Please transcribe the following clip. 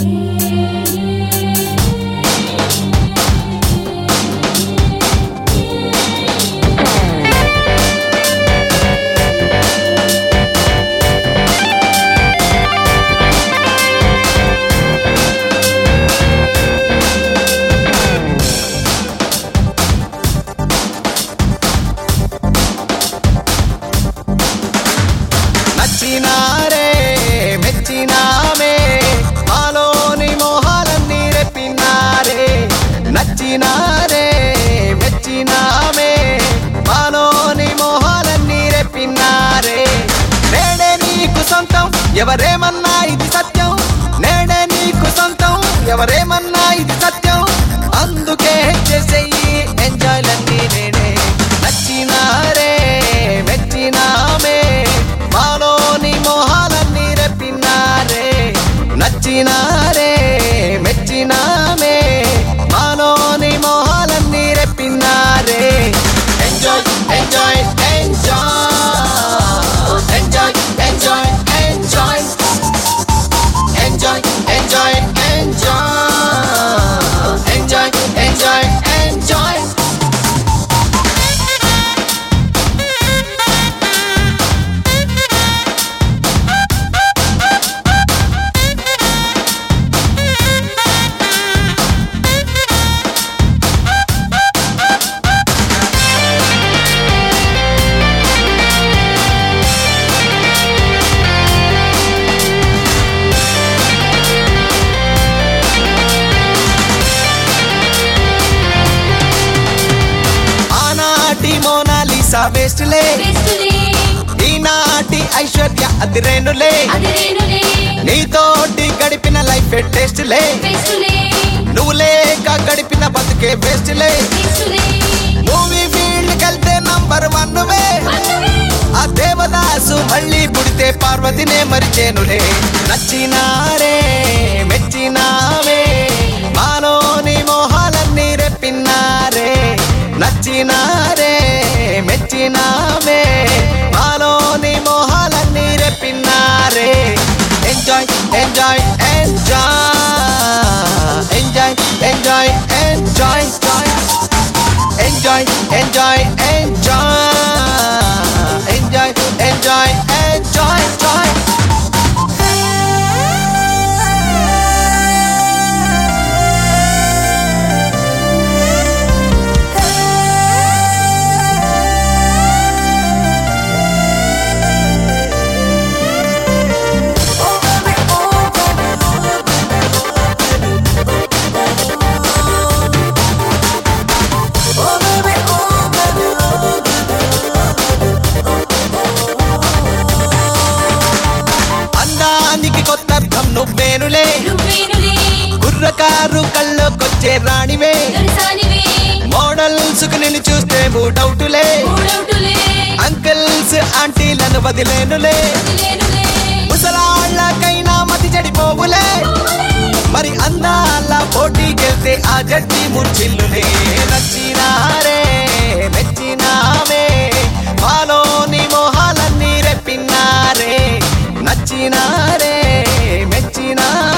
నచ్చినారే మెచ్చినామే మాలోని మోహాలన్నీ రెప్పినారే నచ్చినారే మెచ్చినామే మాలోని మోహాలన్నీ రెప్పినారే నేడే నీకు సొంతం ఎవరేమన్నా ఇది సత్యం నేడే నీకు సొంతం ఎవరేమన్నా ఇది సత్యం అందుకే చేసేయి ఎంజాయ్లన్నీ నేనే నచ్చినారే మెచ్చినామే మాలోని మోహాలన్నీ రెప్పినారే నచ్చినారే మెచ్చినామే మాలోని మోహాలన్నీ రెప్పినారే enjoy enjoy enjoy enjoy enjoy enjoy enjoy enjoy enjoy enjoy enjoy enjoy ఆనాటి మోనాలిసా వేస్టులే బెస్టులే ఈనాటి ఐశ్వర్య అదిరేనులే అదిరేనులే నీతోటి గడిపిన లైఫ్ టేస్ట్లే బెస్టులే నువ్వు లేక గడిపిన బతుకే బెస్ట్లే బెస్టులే మూవీ ఫీల్డ్ కలితే నంబర్ వన్ వే వన్నవే ఆ దేవదాసు మళ్ళీ పుడితే పార్వతినే మరిచేనులే నచ్చినారే మెచ్చినావే మాలోని మోహాలన్నీ రెప్పినారే నచ్చినారే మెచ్చినావే మాలోని మోహాలన్నీ రెప్పినారే enjoy enjoy enjoy enjoy enjoy enjoy enjoy enjoy enjoy enjoy enjoy enjoy joy అందానికి కొత్త అర్థం నువ్వేనులే నువ్వేనులే కుర్రకారు కళ్ళకొచ్చే రాణివే దొరసానివే మోడల్స్ కు నిన్ను చూస్తే డౌటులే మూడవుటులే అంకిల్స్ ఆంటీలను వదిలేనులే వదిలేనులే ముసలాళ్ళకైనా మతి చెడిపోవులే మరి అందాల పోటీకెళ్తే ఆ జడ్జి ముచ్చిల్లులే నచ్చినారే మెచ్చినావే మాలోని మోహాలన్నీ రెప్పినారే నచ్చినారే మెచ్చినారే